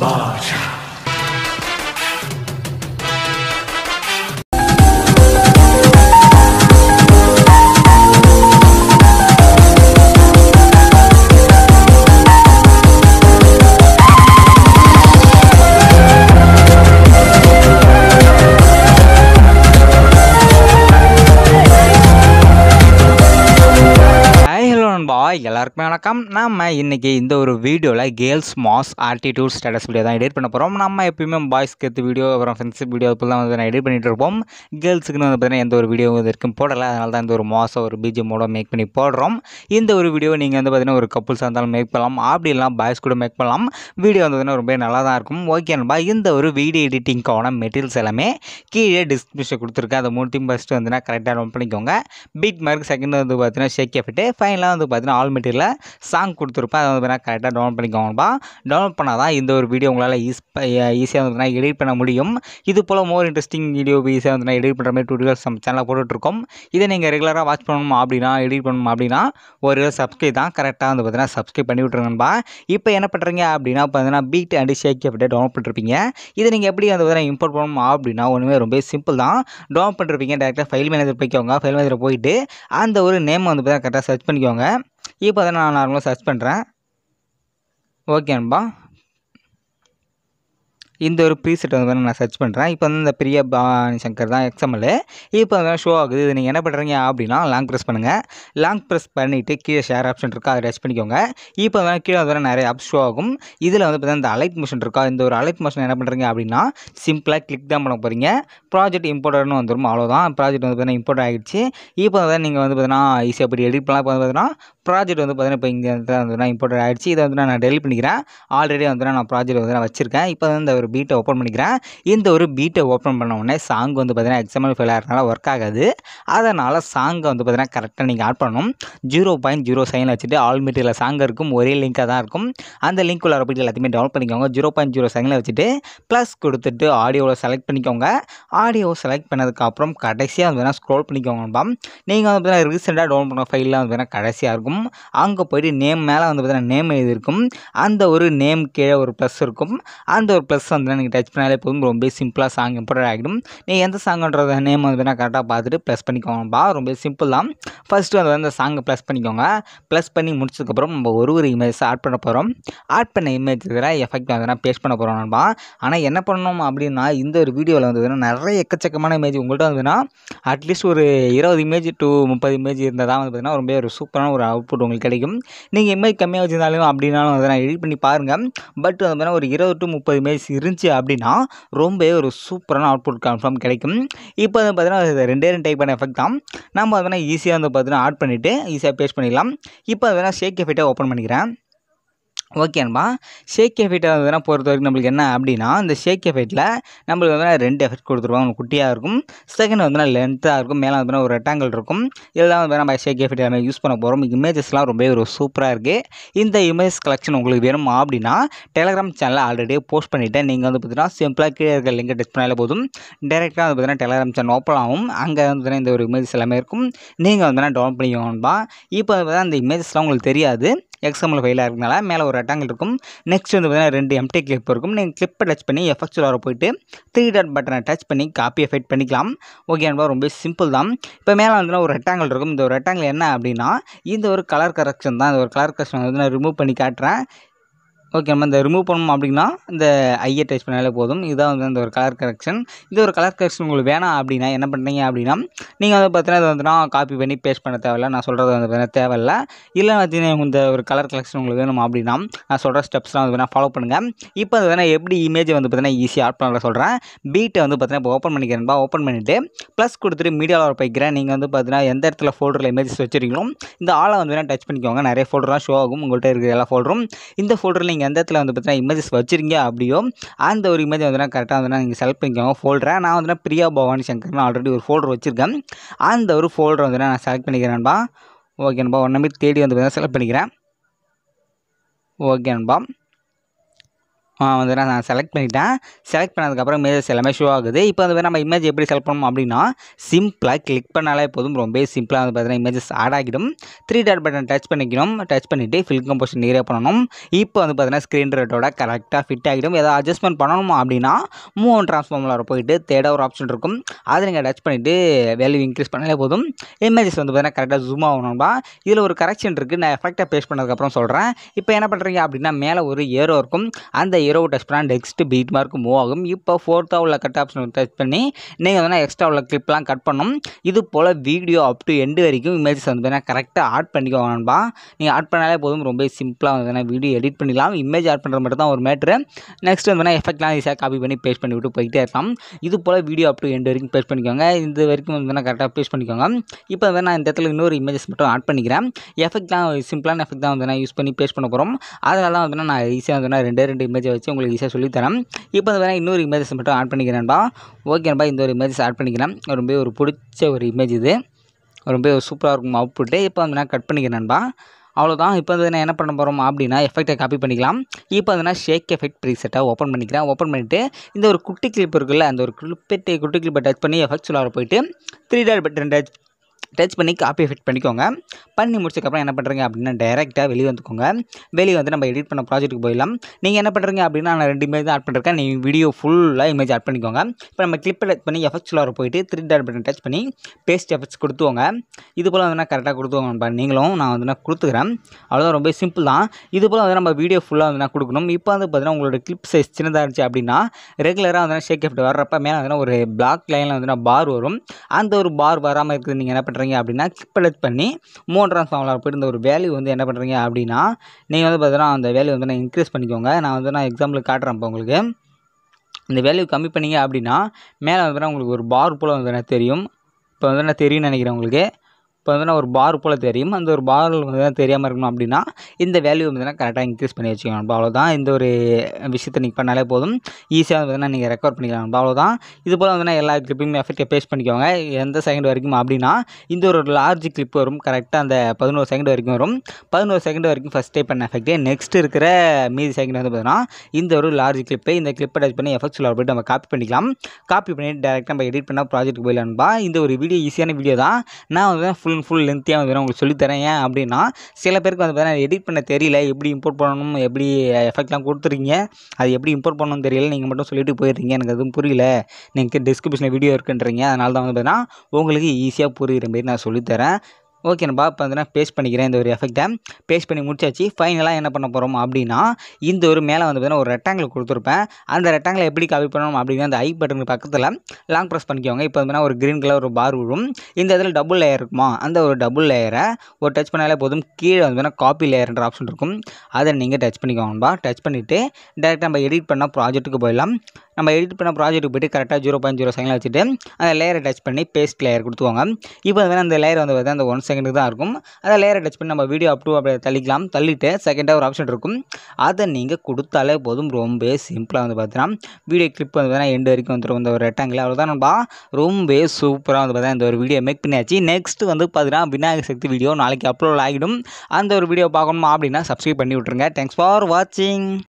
hi hello நண்பா எல்லாருக்குமே வணக்கம் நம்ம இன்னைக்கு இந்த ஒரு வீடியோவில் girls mass attitude status video தான் எடிட் பண்ண போகிறோம் நம்ம எப்பயுமே பாய்ஸ்க்கு எடுத்து வீடியோ அப்புறம் ஃப்ரெண்ட்ஷிப் வீடியோ இப்போ தான் வந்து நான் எடிட் பண்ணிட்டு இருப்போம் கேர்ள்ஸுக்குன்னு வந்து பார்த்தீங்கன்னா எந்த ஒரு வீடியோ இது வரைக்கும் போடலை அதனால தான் இந்த ஒரு மாதம் ஒரு பிஜிஎம்மோட மேக் பண்ணி போடுறோம் இந்த ஒரு வீடியோ நீங்கள் வந்து பார்த்தீங்கன்னா ஒரு கப்புள்ஸாக இருந்தாலும் மேக் பண்ணலாம் அப்படி இல்லைனா பாய்ஸ் கூட மேக் பண்ணலாம் வீடியோ வந்து பார்த்தீங்கன்னா ரொம்ப நல்லா தான் இருக்கும் ஓகே நண்பா இந்த ஒரு வீடியோ எடிட்டிங்க்கான மெட்டீரியல்ஸ் எல்லாமே கீழே டிஸ்கிரிப்ஷன் கொடுத்துருக்கேன் அதை மூணுத்தையும் ஃபஸ்ட்டு வந்து கரெக்டாக நோட் பண்ணிக்கோங்க பீட் மார்க் செகண்ட் வந்து பார்த்தீங்கன்னா ஷேக் எஃபெக்ட் ஃபைனலாக வந்து பார்த்தீங்கன்னா ஆல் மெட்டீரியலில் சாங் கொடுத்துருப்பேன் அதை வந்து பார்த்தீங்கன்னா கரெக்டாக டவுன்லோட் பண்ணிக்கோங்கப்பா டவுன்லோட் பண்ணால் தான் இந்த ஒரு வீடியோ உங்களால் ஈஸ் ஈஸியாக வந்து எடிட் பண்ண முடியும் இது போல் மோர் இன்ட்ரெஸ்டிங் வீடியோ ஈஸியாக வந்து எடிட் பண்ணுற மாதிரி டூடியோஸ் நம்ம சேனலில் போட்டுட்ருக்கோம் இதை நீங்கள் ரெகுலராக வாட்ச் பண்ணணும் அப்படின்னா எடிட் பண்ணணும் அப்படின்னா ஒரு சப்ஸ்கிரைப் தான் கரெக்டாக வந்து பார்த்தீங்கன்னா சப்ஸ்கிரைப் பண்ணி விட்ருங்கப்பா இப்போ என்ன பண்ணுறீங்க அப்படின்னா பார்த்தீங்கன்னா beat and shake effect download பண்ணிருப்பீங்க இதை நீங்கள் எப்படி வந்து பார்த்தீங்கன்னா இம்போர்ட் பண்ணணும் அப்படின்னா ஒன்றுமே ரொம்ப சிம்பிள் தான் டவுன்லோட் பண்ணிருப்பீங்க டேரெக்டாக ஃபைல் மேனேஜர் போய்க்கோங்க ஃபைல் மேனேஜர் போயிட்டு அந்த ஒரு நேம் வந்து பார்த்தீங்கன்னா கரெக்டாக சர்ச் பண்ணிக்கோங்க இப்போ தான் நான் நார்மலாக சர்ச் பண்ணுறேன் ஓகே நண்பா இந்த ஒரு ப்ரீசெட் வந்து நான் சர்ச் பண்ணுறேன் இப்போ வந்து இந்த பிரிய பாணி சங்கர் தான் எக்ஸாம்பிள் இப்போ வந்து ஷோ ஆகுது இது நீங்கள் என்ன பண்ணுறீங்க அப்படின்னா லாங் ப்ரெஸ் பண்ணுங்கள் லாங் ப்ரெஸ் பண்ணிவிட்டு கீழே ஷேர் ஆப்ஷன் இருக்கா அதை டச் பண்ணிக்கோங்க இப்போ வந்து கீழே வந்து நிறைய ஆப்ஸ் ஷோ ஆகும் இதில் வந்து பார்த்தீங்கன்னா இந்த அலைட் மோஷன் இருக்கா இந்த ஒரு அலைட் மோஷன் என்ன பண்ணுறீங்க அப்படின்னா சிம்பிளாக கிளிக் தான் பண்ண போகிறீங்க ப்ராஜெக்ட் இம்போர்ட்டர்னு வந்துடும் அவ்வளோதான் ப்ராஜெக்ட் வந்து பார்த்தீங்கன்னா இம்போர்ட் ஆகிடுச்சு இப்போ வந்து நீங்கள் வந்து பார்த்தீங்கன்னா ஈஸியாக இப்படி எடிட் பண்ணலாம் இப்போ வந்து பார்த்தீங்கன்னா ப்ராஜெக்ட் வந்து பார்த்தீங்கன்னா இப்போ இங்கே வந்து இம்போர்ட் ஆகிடுச்சு இதை வந்து நான் டெலிட் பண்ணிக்கிறேன் ஆல்ரெடி வந்து நான் ப்ராஜெக்ட் வந்து நான் வச்சிருக்கேன் இப்போ வந்து இந்த ஒரு பீட்டை ஓப்பன் பண்ணிக்கிறேன் இந்த ஒரு பீட்டை ஓப்பன் பண்ண உடனே சாங் வந்து பார்த்தீங்கன்னா எக்ஸாம்பிள் ஃபெயில் ஆகிறதுனால ஒர்க் ஆகாது அதனால் சாங்கை வந்து பார்த்தீங்கன்னா கரெக்டாக நீங்கள் ஆட் பண்ணணும் ஜீரோ பாயிண்ட் ஜீரோ சைனில் வச்சுட்டு ஆல் மெட்டீரியல் சாங் இருக்கும் ஒரே லிங்காக தான் இருக்கும் அந்த லிங்க் உள்ள பீட்டில் எல்லாத்தையுமே டவுன்லோட் பண்ணிக்கோங்க ஜீரோ பாயிண்ட் ஜீரோ செகண்டில் வச்சுட்டு ப்ளஸ் கொடுத்துட்டு ஆடியோவில் செலக்ட் பண்ணிக்கோங்க ஆடியோ செலக்ட் பண்ணதுக்கப்புறம் கடைசியாக வந்து வேணால் ஸ்க்ரோல் பண்ணிக்கோங்கப்பா நீங்கள் வந்து பார்த்தீங்கன்னா ரீசெண்டாக டவுன் பண்ண ஃபைலில் வந்து பார்த்தீங்கன்னா கடைசியாக இருக்கும் அங்கே போயிட்டு நேம் மேலே வந்து பார்த்தீங்கன்னா நேம் எழுதியிருக்கும் அந்த ஒரு நேம் கீழே ஒரு ப்ளஸ் இருக்கும் அந்த ஒரு ப்ளஸ் வந்து நீங்கள் டச் பண்ணாலே போதும் ரொம்ப சிம்பிளாக சாங் இம்பார்ட் ஆகிடும் நீங்கள் எந்த சாங்குன்றத நேம் வந்து பார்த்தீங்கன்னா கரெக்டாக பார்த்துட்டு ப்ளஸ் பண்ணிக்கோங்கப்பா ரொம்ப சிம்பிள் தான் ஃபஸ்ட்டு வந்து அந்த சாங்கை ப்ளஸ் பண்ணிக்கோங்க ப்ளஸ் பண்ணி முடிச்சதுக்கப்புறம் நம்ம ஒரு ஒரு இமேஜ் ஆட் பண்ண போகிறோம் ஆட் பண்ண இமேஜ் இதில் எஃபெக்ட் வந்து பேஸ்ட் பண்ண போகிறோம் நண்பா ஆனால் என்ன பண்ணணும் அப்படின்னா இந்த ஒரு வீடியோவில் வந்து நிறைய எக்கச்சக்கமான இமேஜ் உங்கள்கிட்ட வந்துன்னா அட்லீஸ்ட் ஒரு இருபது இமேஜ் டு முப்பது இமேஜ் இருந்தால் தான் வந்து பார்த்தீங்கன்னா ரொம்ப ஒரு சூப்பரான ஒரு அவுட்புட் உங்களுக்கு கிடைக்கும் நீங்கள் இமேஜ் கம்மியாக வச்சிருந்தாலும் அப்படின்னாலும் வந்து நான் எடிட் பண்ணி பாருங்கள் பட் வந்து பார்த்தீங்கன்னா ஒரு இருபது டு முப்பது இமேஜ் இருந்துச்சு அப்படின்னா ரொம்பவே ஒரு சூப்பரான அவுட்புட் கன்ஃபார்ம் கிடைக்கும் இப்போ வந்து பார்த்தீங்கன்னா இது ரெண்டே ரெண்டு டைப்பான எஃபெக்ட் தான் நம்ம வந்து பார்த்தீங்கன்னா ஈஸியாக வந்து பார்த்தீங்கன்னா ஆட் பண்ணிவிட்டு ஈஸியாக பேஸ்ட் பண்ணிடலாம் இப்போ வந்து வேணால் ஷேக் எஃபெக்டை ஓப்பன் பண்ணிக்கிறேன் ஓகேன்பா ஷேக் எஃபெக்ட் வந்து பொறுத்த வரைக்கும் நம்மளுக்கு என்ன அப்படின்னா இந்த ஷேக் எஃபெக்ட்டில் நம்மளுக்கு வந்து ரெண்டு எஃபெக்ட் கொடுத்துருவாங்க ஒன்று குட்டியாக இருக்கும் செகண்ட் வந்து லென்த்தாக இருக்கும் மேலே வந்து ஒரு ரெக்டாங்கிள் இருக்கும் இதெல்லாம் வந்து நம்ம ஷேக் எஃபெக்ட் எல்லாமே யூஸ் பண்ண போகிறோம் இமேஜஸ்லாம் ரொம்ப ஒரு சூப்பராக இருக்குது இந்த இமேஜ் கலெக்ஷன் உங்களுக்கு வேணும் அப்படின்னா டெலகிராம் சேனலில் ஆல்ரெடி போஸ்ட் பண்ணிவிட்டேன் நீங்கள் வந்து பார்த்தீங்கன்னா சிம்பிளாக கீழே இருக்க லிங்கை டச் பண்ணாலே போதும் டேரெக்டாக வந்து பார்த்தீங்கன்னா டெலகிராம் சேனல் ஓப்பன் ஆகும் அங்கே வந்து பார்த்தீங்கன்னா இந்த ஒரு இமேஜஸ் எல்லாமே இருக்கும் நீங்கள் வந்து டவுன் பண்ணிக்கோங்கப்பா இப்போ வந்து பார்த்தீங்கன்னா அந்த இமேஜஸ்லாம் உங்களுக்கு தெரியாது எக்ஸாம்பிள் ஃபைலாக இருக்கனால மேலே ஒரு ரெக்டாங்கிள் இருக்கும் நெக்ஸ்ட் வந்து பார்த்தீங்கன்னா ரெண்டு எம்டி கிளிப் இருக்கும் நீங்கள் கிளிப்பை டச் பண்ணி எஃபெக்ட்ஸ் வர போயிட்டு த்ரீ டாட் பட்டனை டச் பண்ணி காப்பி எஃபெக்ட் பண்ணிக்கலாம் ஓகே நண்பா ரொம்ப சிம்பிள் தான் இப்போ மேலே வந்து ஒரு ரெக்டாங்கிள் இருக்கும் இந்த ஒரு ரெக்டாங்கிள் என்ன அப்படின்னா இந்த ஒரு கலர் கரெக்ஷன் தான் இந்த ஒரு கலர் கரெக்ஷன் வந்து நான் ரிமூவ் பண்ணி காட்டுறேன் ஓகே நம்ம இந்த ரிமூவ் பண்ணணும் அப்படின்னா இந்த ஐயை டச் பண்ணாலே போதும் இதுதான் வந்து இந்த ஒரு கலர் கரெக்ஷன் இந்த ஒரு கலர் கரெக்ஷன் உங்களுக்கு வேணாம் அப்படின்னா என்ன பண்ணுறீங்க அப்படின்னா நீங்கள் வந்து பார்த்தீங்கன்னா இது வந்துனா காப்பி பண்ணி பேஸ்ட் பண்ண தேவையில்ல நான் சொல்கிறது வந்து பார்த்தீங்கன்னா தேவையில்ல இல்லை பார்த்தீங்கன்னா இந்த ஒரு கலர் கலெக்ஷன் உங்களுக்கு வேணும் அப்படின்னா நான் சொல்கிற ஸ்டெப்ஸ்லாம் வந்து வேணால் ஃபாலோ பண்ணுங்கள் இப்போ அது வேணால் எப்படி இமேஜ் வந்து பார்த்தீங்கன்னா ஈஸியாக ஆட் பண்ண சொல்கிறேன் பீட்டை வந்து பார்த்தீங்கன்னா இப்போ ஓப்பன் பண்ணிக்கிறேன்பா ஓப்பன் பண்ணிவிட்டு ப்ளஸ் கொடுத்துட்டு மீடியாவில் போய்க்கிறேன் நீங்கள் வந்து பார்த்தீங்கன்னா எந்த இடத்துல ஃபோல்டரில் இமேஜஸ் வச்சுருக்கீங்களோ இந்த ஆளை வந்து வேணால் டச் பண்ணிக்கோங்க நிறைய ஃபோல்டர்லாம் ஷோ ஆகும் உங்கள்கிட்ட இருக்கிற எல்லா ஃபோல்டரும் இந்த ஃபோல்டரில் நீங்கள் எந்த இடத்துல வந்து பார்த்தீங்கன்னா இமேஜஸ் வச்சுருங்க அப்படியோ அந்த ஒரு இமேஜ் வந்து கரெக்டாக வந்து நீங்கள் செலக்ட் பண்ணிக்கோங்க ஃபோல்டரை நான் வந்து பிரியா பவானி சங்கர்னு ஆல்ரெடி ஒரு ஃபோல்டர் வச்சுருக்கேன் அந்த ஒரு ஃபோல்டரை வந்து நான் செலக்ட் பண்ணிக்கிறேன்பா ஓகேன்பா ஒன் நம்பி தேடி வந்து பார்த்தீங்கன்னா செலக்ட் பண்ணிக்கிறேன் ஓகேன்பா வந்து நான் செலக்ட் பண்ணிட்டேன் செலக்ட் பண்ணதுக்கப்புறம் இமேஜஸ் எல்லாமே ஷோ ஆகுது இப்போ வந்து நம்ம இமேஜ் எப்படி செலக்ட் பண்ணணும் அப்படின்னா சிம்பிளாக கிளிக் பண்ணாலே போதும் ரொம்ப சிம்பிளாக வந்து பார்த்தீங்கன்னா இமேஜஸ் ஆட் ஆகிடும் த்ரீ டாட் பட்டன் டச் பண்ணிக்கணும் டச் பண்ணிவிட்டு ஃபில் கம்போஷன் நீரே பண்ணணும் இப்போ வந்து பார்த்தீங்கன்னா ஸ்க்ரீன் ரேட்டோட கரெக்டாக ஃபிட் ஆகிடும் ஏதாவது அட்ஜஸ்ட்மெண்ட் பண்ணணுமா அப்படின்னா மூவ் அண்ட் ட்ரான்ஸ்ஃபார்மில் போயிட்டு தேட ஒரு ஆப்ஷன் இருக்கும் அதை நீங்கள் டச் பண்ணிவிட்டு வேல்யூ இன்க்ரீஸ் பண்ணாலே போதும் இமேஜஸ் வந்து பார்த்தீங்கன்னா கரெக்டாக ஜூம் ஆகணும்பா இதில் ஒரு கரெக்ஷன் இருக்குது நான் எஃபெக்டாக பேஸ்ட் பண்ணதுக்கப்புறம் சொல்கிறேன் இப்போ என்ன பண்ணுறீங்க அப்படின்னா மேலே ஒரு ஏரோ இருக்கும் அந்த ஏரோவை டச் பண்ணால் நெக்ஸ்ட் பீட் மார்க் மூவ் ஆகும் இப்போ ஃபோர்த்தாக உள்ள கட் ஆப்ஷன் டச் பண்ணி நீங்கள் வந்து எக்ஸ்ட்ரா உள்ள கிளிப்லாம் கட் பண்ணணும் இது போல் வீடியோ அப் டு எண்டு வரைக்கும் இமேஜஸ் வந்து பார்த்தீங்கன்னா கரெக்டாக ஆட் பண்ணிக்கோங்க நண்பா நீங்கள் ஆட் பண்ணாலே போதும் ரொம்ப சிம்பிளாக வந்து வீடியோ எடிட் பண்ணிடலாம் இமேஜ் ஆட் பண்ணுறது மட்டும் தான் ஒரு மேட்ரு நெக்ஸ்ட் வந்து எஃபெக்ட்லாம் ஈஸியாக காப்பி பண்ணி பேஸ்ட் பண்ணி விட்டு போயிட்டே இருக்கலாம் இது போல் வீடியோ அப் டு எண்டு வரைக்கும் பேஸ்ட் பண்ணிக்கோங்க இந்த வரைக்கும் வந்து கரெக்டாக பேஸ்ட் பண்ணிக்கோங்க இப்போ வந்து நான் இந்த இடத்துல இன்னொரு இமேஜஸ் மட்டும் ஆட் பண்ணிக்கிறேன் எஃபெக்ட்லாம் சிம்பிளான எஃபெக்ட் தான் வந்து நான் யூஸ் பண்ணி பேஸ்ட் பண்ண போகிறோம் அதனால தான் வந்து நான் ஈஸியாக வந்து நான் ரெண்டே ரெண்டு இமேஜை வச்சு உங்களுக்கு ஈஸியாக சொல்லித்தரேன் இப்போ வந்து வேணா இன்னொரு இமேஜஸ் மட்டும் ஆட் பண்ணிக்கிறேன்பா ஓகேன்பா இந்த ஒரு இமேஜஸ் ஆட் பண்ணிக்கிறேன் ரொம்ப ஒரு பிடிச்ச ஒரு இமேஜ் இது ரொம்ப சூப்பராக இருக்கும் அவுட்புட்டு இப்போ வந்து நான் கட் பண்ணிக்கிறேன்பா அவ்வளோதான் இப்போ வந்து நான் என்ன பண்ண போகிறோம் அப்படின்னா எஃபெக்ட்டை காப்பி பண்ணிக்கலாம் இப்போ வந்து நான் ஷேக் எஃபெக்ட் ப்ரீசெட்டை ஓப்பன் பண்ணிக்கிறேன் ஓப்பன் பண்ணிவிட்டு இந்த ஒரு குட்டி கிளிப் இருக்குல்ல அந்த ஒரு கிளிப்பை குட்டி கிளிப்பை டச் பண்ணி எஃபெக்ட்ஸ் உள்ளார போயிட்டு three dot button touch touch பண்ணி காப்பி எஃபெக்ட் பண்ணிக்கோங்க பண்ணி முடிச்சதுக்கப்புறம் என்ன பண்ணுறீங்க அப்படின்னா டேரெக்டாக வெளியே வந்துக்கோங்க வெளியே வந்து நம்ம எடிட் பண்ண ப்ராஜெக்ட்டுக்கு போயிடலாம் நீங்கள் என்ன பண்ணுறீங்க அப்படின்னா நான் ரெண்டு இமேஜ் ஆட் பண்ணிருக்கேன் நீங்கள் வீடியோ ஃபுல்லாக இமேஜ் ஆட் பண்ணிக்கோங்க இப்போ நம்ம கிளிப்பை டச் பண்ணி எஃபெக்ட்ஸில் வர போயிட்டு த்ரீ டாட் பட்டன் டச் பண்ணி பேஸ்ட் எஃபெக்ட்ஸ் கொடுத்துவோங்க இது போல் வந்து நான் கரெக்டாக கொடுத்துவோங்க நீங்களும் நான் வந்து நான் கொடுத்துக்கிறேன் அவ்வளோதான் ரொம்ப சிம்பிள் தான் இது போல் வந்து நம்ம வீடியோ ஃபுல்லாக வந்து நான் கொடுக்கணும் இப்போ வந்து பார்த்தீங்கன்னா உங்களோட கிளிப் சைஸ் சின்னதாக இருந்துச்சு அப்படின்னா ரெகுலராக வந்து ஷேக் எஃபெக்ட் வர்றப்ப மேலே வந்து ஒரு பிளாக் லைனில் வந்து பார் வரும் அந்த ஒரு பார் வராமல் இருக்குது நீங்கள் என்ன பண்ணுறீங்க அப்படின்னா கிளிப் டச் பண்ணி மூணு ட்ரான்ஸ்ஃபார்மில் போயிட்டு இந்த ஒரு வேல்யூ வந்து என்ன பண்ணுறீங்க அப்படின்னா நீங்கள் வந்து பார்த்தீங்கன்னா அந்த வேல்யூ வந்து நான் இன்க்ரீஸ் பண்ணிக்கோங்க நான் வந்து நான் எக்ஸாம்பிளுக்கு காட்டுறேன் இப்போ உங்களுக்கு இந்த வேல்யூ கம்மி பண்ணீங்க அப்படின்னா மேலே வந்து பார்த்தீங்கன்னா உங்களுக்கு ஒரு பார் போல் வந்து எனக்கு தெரியும் இப்போ வந்து நான் தெரியும்னு நினைக்கிறேன் உங்களுக்கு இப்போ வந்து நான் ஒரு பார் போல் தெரியும் அந்த ஒரு பார் வந்து தெரியாமல் இருக்கணும் அப்படின்னா இந்த வேல்யூ வந்து கரெக்டாக இன்க்ரீஸ் பண்ணி வச்சுக்கணும் அவ்வளோதான் இந்த ஒரு விஷயத்தை நீங்கள் பண்ணாலே போதும் ஈஸியாக வந்து நீங்கள் ரெக்கார்ட் பண்ணிக்கலாம் அவ்வளோதான் இது போல் வந்து எல்லா கிளிப்பையும் எஃபெக்டை பேஸ்ட் பண்ணிக்கோங்க எந்த செகண்ட் வரைக்கும் அப்படின்னா இந்த ஒரு லார்ஜ் கிளிப் வரும் கரெக்டாக அந்த பதினோரு செகண்ட் வரைக்கும் வரும் பதினோரு செகண்ட் வரைக்கும் ஃபஸ்ட் டைப் பண்ண எஃபெக்ட்டு நெக்ஸ்ட் இருக்கிற மீதி செகண்ட் வந்து பார்த்தீங்கன்னா இந்த ஒரு லார்ஜ் கிளிப்பை இந்த கிளிப்பை டச் பண்ணி எஃபெக்ட்ஸில் போய்ட்டு நம்ம காப்பி பண்ணிக்கலாம் காப்பி பண்ணி டேரெக்டாக நம்ம எடிட் பண்ணால் ப்ராஜெக்ட் போயிடலான்பா இந்த ஒரு வீடியோ ஈஸியான வீடியோ தான் நான் வந்து ஃபுல் அண்ட் ஃபுல் லென்த்தியாக வந்து நான் உங்களுக்கு சொல்லித்தரேன் ஏன் அப்படின்னா சில பேருக்கு வந்து பார்த்தீங்கன்னா எடிட் பண்ண தெரியல எப்படி இம்போர்ட் பண்ணணும் எப்படி எஃபெக்ட்லாம் கொடுத்துருக்கீங்க அது எப்படி இம்போர்ட் பண்ணணும்னு தெரியல நீங்கள் மட்டும் சொல்லிட்டு போயிடுறீங்க எனக்கு எதுவும் புரியல நீங்கள் டிஸ்கிரிப்ஷனில் வீடியோ இருக்குன்றீங்க அதனால தான் வந்து பார்த்தீங்கன்னா உங்களுக்கு ஈஸியாக புரியுற மாரி நான் சொல்லித்தரேன் ஓகே நம்பா இப்போ வந்து நான் பேஸ்ட் பண்ணிக்கிறேன் இந்த ஒரு எஃபெக்ட்டை பேஸ்ட் பண்ணி முடிச்சாச்சு ஃபைனலாக என்ன பண்ண போகிறோம் அப்படின்னா இந்த ஒரு மேலே வந்து பார்த்தீங்கன்னா ஒரு ரெக்டாங்கிள் கொடுத்துருப்பேன் அந்த ரெக்டாங்கில் எப்படி காப்பி பண்ணணும் அப்படின்னா அந்த ஐ பட்டனுக்கு பக்கத்தில் லாங் ப்ரெஸ் பண்ணிக்கோங்க இப்போ வந்து ஒரு க்ரீன் கலர் ஒரு பார் விழும் இந்த இதில் டபுள் லேயர் இருக்குமா அந்த ஒரு டபுள் லேயரை ஒரு டச் பண்ணாலே போதும் கீழே வந்து காப்பி லேயர்ன்ற ஆப்ஷன் இருக்கும் அதை நீங்கள் டச் பண்ணிக்கோங்கப்பா டச் பண்ணிவிட்டு டேரெக்டாக நம்ம எடிட் பண்ண ப்ராஜெக்ட்டுக்கு போயிடலாம் நம்ம எடிட் பண்ண ப்ராஜெக்ட்டுக்கு போய்ட்டு கரெக்டாக ஜீரோ பாயிண்ட் ஜீரோ செகண்ட் வச்சுட்டு அந்த லேயரை டச் பண்ணி பேஸ்ட் லேயர் கொடுத்துவாங்க இப்போ வந்து அந்த லேயர் வந்து பார்த்தீங்கன்னா அந்த ஒன் செகண்டுக்கு தான் இருக்கும் அந்த லேயரை டச் பண்ணி நம்ம வீடியோ அப் டு அப்படியே தள்ளிக்கலாம் தள்ளிட்டு செகண்டாக ஒரு ஆப்ஷன் இருக்கும் அதை நீங்கள் கொடுத்தாலே போதும் ரொம்ப சிம்பிளாக வந்து பார்த்தீங்கன்னா வீடியோ கிளிப் வந்து பார்த்தீங்கன்னா எண்டு வரைக்கும் வந்துடும் இந்த ஒரு ரெக்டாங்கில் அவ்வளோதான் நண்பா ரொம்ப சூப்பராக வந்து பார்த்தீங்கன்னா இந்த ஒரு வீடியோ மேக் பண்ணியாச்சு நெக்ஸ்ட் வந்து பார்த்தீங்கன்னா விநாயகர் சக்தி வீடியோ நாளைக்கு அப்லோட் ஆகிடும் அந்த ஒரு வீடியோ பார்க்கணுமா அப்படின்னா சப்ஸ்கிரைப் பண்ணி விட்ருங்க தேங்க்ஸ் ஃபார் வாட்சிங்